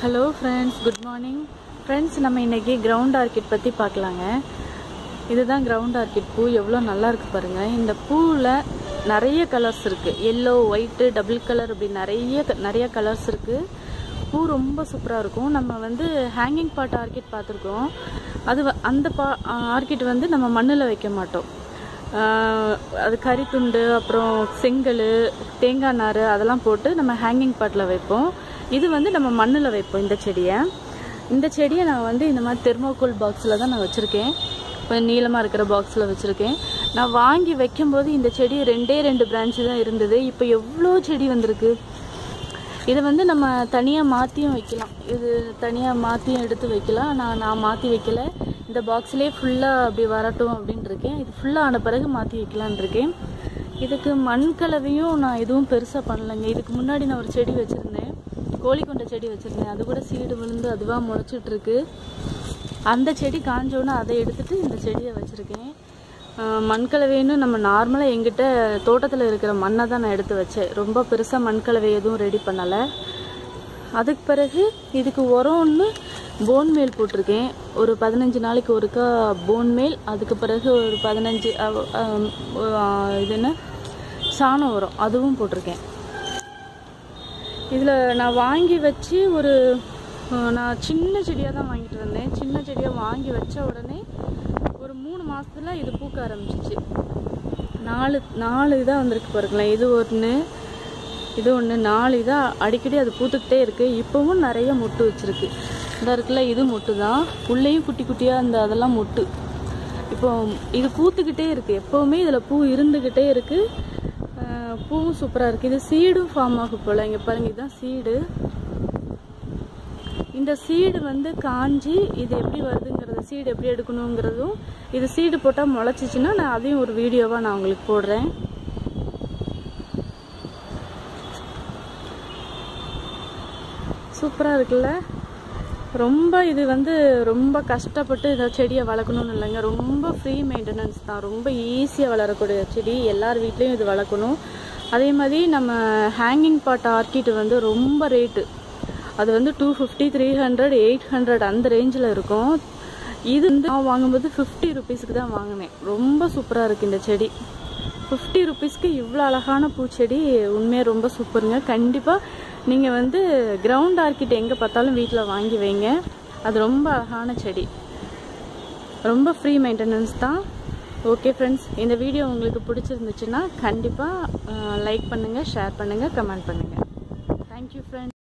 hello friends good morning friends நம்ம இன்னைக்கு ground orchid பற்றி பார்க்கலாங்க இதுதான் கிரவுண்ட் ஆர்கிட் பூ எவ்வளோ நல்லா இருக்கு பாருங்க இந்த பூவில் நிறைய கலர்ஸ் இருக்குது எல்லோ ஒயிட்டு டபுள் கலர் அப்படி நிறைய க- நிறைய கலர்ஸ் இருக்குது பூ ரொம்ப சூப்பராக இருக்கும் நம்ம வந்து ஹேங்கிங் பாட் ஆர்கிட் பார்த்துருக்கோம் அது வ- அந்த பா ஆர்கிட் வந்து நம்ம மண்ணில் வைக்க மாட்டோம் ஆஹ் அது கறித்துண்டு அப்புறம் செங்கல் தேங்காய் நார் அதெல்லாம் போட்டு நம்ம ஹேங்கிங் பாட்டில் வைப்போம் இது வந்து நம்ம மண்ணில் வைப்போம் இந்த செடியை இந்த செடியை நான் வந்து இந்த மாதிரி தெர்மோகோல் பாக்ஸில் தான் நான் வச்சுருக்கேன் இப்போ நீளமாக இருக்கிற பாக்ஸில் வச்சுருக்கேன் நான் வாங்கி வைக்கும்போது இந்த செடி ரெண்டே ரெண்டு பிரான்ச்சு தான் இருந்தது இப்போ எவ்வளோ செடி வந்திருக்கு இதை வந்து நம்ம தனியாக மாற்றியும் வைக்கலாம் இது தனியாக மாற்றியும் எடுத்து வைக்கலாம் நான் நான் மாற்றி வைக்கல இந்த பாக்ஸ்லேயே ஃபுல்லாக அப்படி வரட்டும் அப்படின்னு இருக்கேன் இது ஃபுல்லாக ஆன பிறகு மாற்றி வைக்கலான்னு இருக்கேன் இதுக்கு மண் கலவையும் நான் எதுவும் பெருசாக பண்ணலைங்க இதுக்கு முன்னாடி நான் ஒரு செடி வச்சுருந்தேன் கோழிக்கொண்ட செடி வச்சுருந்தேன் அது கூட சீடு விழுந்து அதுவாக முளைச்சிட்டு இருக்கு அந்த செடி காஞ்சோன்னே அதை எடுத்துட்டு இந்த செடியை வச்சுருக்கேன் மண்கலவைன்னு நம்ம நார்மலாக எங்கிட்ட தோட்டத்தில் இருக்கிற மண்ணை தான் நான் எடுத்து வச்சேன் ரொம்ப பெருசாக மண்கலவை எதுவும் ரெடி பண்ணலை அதுக்கு பிறகு இதுக்கு உரம் ஒன்று போன் மேல் போட்டிருக்கேன் ஒரு பதினஞ்சு நாளைக்கு ஒருக்கா போன் மேல் அதுக்கு பிறகு ஒரு பதினஞ்சு அவ- ஆம், ஆ, இது என்ன சாணம் உரம் அதுவும் போட்டிருக்கேன் இதில் நான் வாங்கி வச்சு ஒரு அஹ், நான் சின்ன செடியாக தான் வாங்கிட்டு வந்தேன் சின்ன செடியாக வாங்கி வச்ச உடனே ஒரு மூணு மாசத்துல இது பூக்க ஆரம்பிச்சிச்சு நாலு நாலு இதாக வந்திருக்கு பாருங்களேன் இது ஒன்று இது ஒன்று நாலு இதாக அடிக்கடி அது பூத்துக்கிட்டே இருக்குது இப்போவும் நிறைய மொட்டு வச்சிருக்கு இந்த இருக்குல்ல இது மொட்டு தான் உள்ளேயும் குட்டி குட்டியாக அந்த அதெல்லாம் மொட்டு இப்போ இது பூத்துக்கிட்டே இருக்குது எப்போவுமே இதில் பூ இருந்துக்கிட்டே இருக்குது அஹ் பூவும் சூப்பராக இருக்குது இது சீடும் ஃபார்ம் ஆகும் போல் இங்கே பாருங்க இதுதான் சீடு இந்த சீடு வந்து காஞ்சி இது எப்படி வருதுங்கிறது சீடு எப்படி எடுக்கணுங்கிறதும் இது சீடு போட்டால் முளைச்சிச்சின்னா நான் அதையும் ஒரு வீடியோவாக நான் உங்களுக்கு போடுறேன் சூப்பராக இருக்குல்ல ரொம்ப இது வந்து ரொம்ப கஷ்டப்பட்டு இதை செடியை வளர்க்கணும்னு இல்லைங்க ரொம்ப ஃப்ரீ மெயின்டெனன்ஸ் தான் ரொம்ப ஈஸியாக வளரக்கூடிய செடி எல்லார் வீட்லேயும் இது வளர்க்கணும் அதே மாதிரி நம்ம ஹேங்கிங் பாட் ஆர்கிட் வந்து ரொம்ப ரேட்டு அது வந்து two fifty three hundred eight hundred அந்த ரேஞ்சில் இருக்கும் இது வந்து நான் வாங்கும்போது ஃபிஃப்டி ருபீஸ்க்கு தான் வாங்கினேன் ரொம்ப சூப்பராக இருக்குது இந்த செடி ஃபிஃப்டி ருபீஸ்க்கு இவ்வளோ அழகான பூச்செடி உண்மையாக ரொம்ப சூப்பருங்க கண்டிப்பாக நீங்கள் வந்து கிரவுண்ட் ஆர்கிட் எங்கே பார்த்தாலும் வீட்டில் வாங்கி வைங்க அது ரொம்ப அழகான செடி ரொம்ப ஃப்ரீ மெயின்டெனன்ஸ் தான் ஓகே ஃப்ரெண்ட்ஸ் இந்த வீடியோ உங்களுக்கு பிடிச்சிருந்துச்சுன்னா கண்டிப்பாக லைக் பண்ணுங்கள் ஷேர் பண்ணுங்கள் கமெண்ட் பண்ணுங்கள் தேங்க்யூ ஃப்ரெண்ட்ஸ்